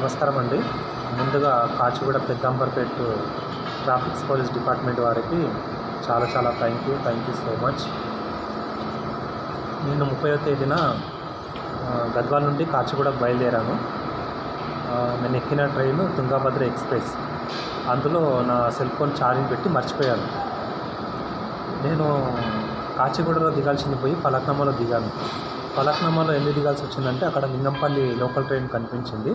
నమస్కారం అండి ముందుగా Kachiguda Peddamberpet traffics police department వారికి చాలా చాలా thank you thank you so much నేను ముప్పైవ తేదీన ఆ, గద్వాల నుండి కాచిగూడ బయలుదేరాను ఆ, నేను ఎక్కిన ట్రైన్ తుంగభద్ర ఎక్స్ప్రెస్ అందులో నా సెల్ ఫోన్ ఛార్జింగ్ పెట్టి మర్చిపోయాను నేను కాచిగూడలో దిగాల్సింది పోయి ఫలక్నామాలో దిగాను ఫలక్నామాలో ఎందుకు దిగాల్సి వచ్చిందంటే అక్కడ లింగంపల్లి లోకల్ ట్రైన్ కనిపించింది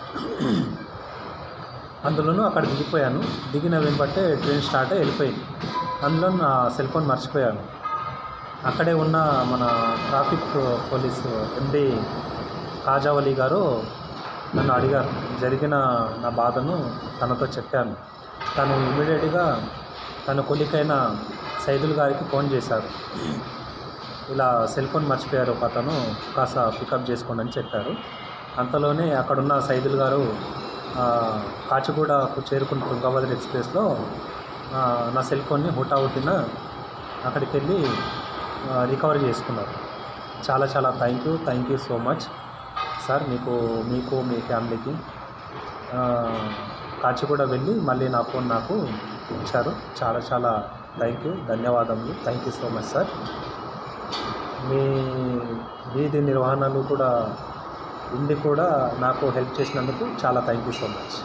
అందులోనూ అక్కడ దిగిపోయాను దిగిన వెంబట్టే ట్రైన్ స్టార్ట్ అయ్యి వెళ్ళిపోయింది అందులో నా సెల్ ఫోన్ మర్చిపోయాను అక్కడే ఉన్న మన ట్రాఫిక్ పోలీసు ఎండి కాజావలి గారు నన్ను అడిగారు జరిగిన నా బాధను తనతో చెప్పాను తను ఇమీడియట్గా తన కొలికైన సైదుల్ గారికి ఫోన్ చేశారు ఇలా సెల్ ఫోన్ మర్చిపోయారు ఒక అతను కాస్త పికప్ చేసుకోండి అని చెప్పారు అంతలోనే అక్కడున్న సైదుల్ గారు ఆ, కాచిగూడకు చేరుకున్న తుంగభద్ర ఎక్స్ప్రెస్లో ఆ, నా సెల్ ఫోన్ని హుటాహుటిన అక్కడికి వెళ్ళి ఆ, రికవర్ చేసుకున్నారు చాలా చాలా thank you thank you so much sir మీకు మీకు మీ ఫ్యామిలీకి ఆ, కాచిగూడ వెళ్ళి మళ్ళీ నా ఫోన్ నాకు ఇచ్చారు చాలా చాలా థ్యాంక్ యూ ధన్యవాదములు thank you so much sir మీ వీధి నిర్వహణలు కూడా ఉండి కూడా నాకు హెల్ప్ చేసినందుకు చాలా థ్యాంక్ యూ సో మచ్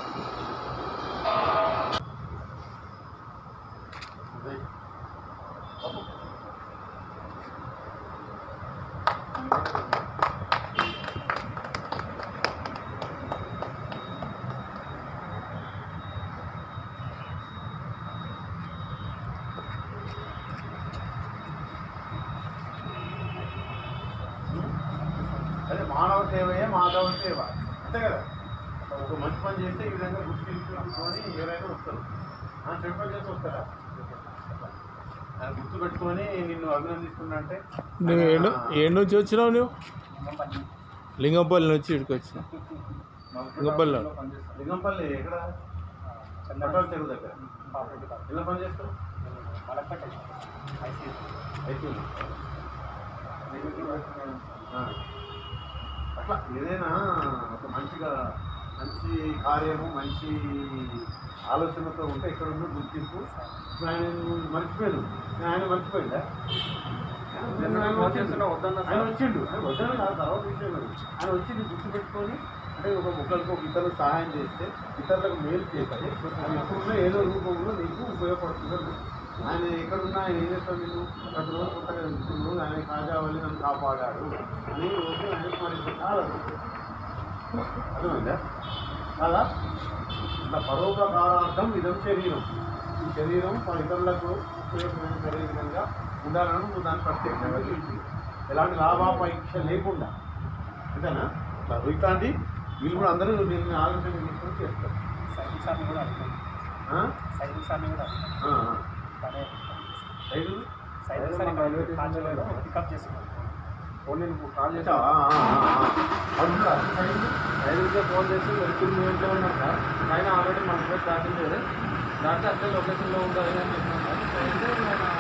అదే మానవ సేవయే మాధవ సేవ అంతే కదా ఒక మంచి పని చేస్తే ఈ విధంగా గుర్తించుకొని ఎవరైనా వస్తారు ఆ, చెడు పని చేసి వస్తారా ఆయన గుర్తు పెట్టుకొని నిన్ను అభినందిస్తున్నా అంటే నువ్వు ఏడు ఏడు నుంచి వచ్చినావు నువ్వు లింగంపల్లి నుంచి ఇక్కడికి వచ్చినావు లింగంపల్లి లింగంపల్లి ఎక్కడ చంద్రపాల చెరువు దగ్గర ఎలా పని చేస్తారు ఐసీయూ. ఆ. అట్లా ఏదైనా ఒక మంచిగా మంచి కార్యము మంచి ఆలోచనతో ఉంటే ఎక్కడ ఉందో గుర్తింపు ఇప్పుడు ఆయన మర్చిపోయాడు ఆయన మర్చిపోయిందా ఆయన వచ్చిండు. ఆయన వచ్చిండు ఆయన వద్దనే కాదు తర్వాత విషయం అది. ఆయన వచ్చి నీ గుర్తు పెట్టుకొని అంటే ఒక ఒకరికి ఒక ఇతరులకు సహాయం చేస్తే ఇతరులకు మేలు చేస్తే అది ఎప్పుడున్నా ఏదో రూపంలో నీకు ఉపయోగపడుతుంది ఆయన ఎక్కడున్నా ఆయన ఏం చేస్తాడు నేను ప్రతి రోజు కొత్తగా ఇప్పుడు ఆయన కాజావల్లి నన్ను కాపాడాడు అని రోజు ఆయన స్మరించాలి అర్థమైందా కాదా ఇట్లా పరోపకారార్థం ఇదం శరీరం ఈ శరీరం మన ఇతరులకు ఉపయోగపడే విధంగా ఉండాలని నువ్వు దాన్ని ప్రత్యేకంగా చూసి ఎలాంటి లాభాపేక్ష లేకుండా అంతేనా ఇట్లా ఇట్లాంటి వీళ్ళు కూడా అందరూ దీన్ని ఆలోచన తీసుకొని చేస్తారు సైకిల్ సార్ని కూడా అడిగాను ఆ? సైకిల్ సార్ని కూడా ఆ, ఆ. తనే రైలు సైకిల్ సార్ ఇక్కడ కాచిగూడలో పికప్ చేసుకున్నాను ఫోన్ నేను కాల్ చేసావా అవునా రైలుకే ఫోన్ చేసి వెళ్తున్న మీ ఇంట్లో ఉన్నాం సార్ ఆయన ఆల్రెడీ మన పేరు దాటింది దాంట్లో అట్లే లొకేషన్లో ఉంటారు అని చెప్పినాం సార్ అయితే ఆయన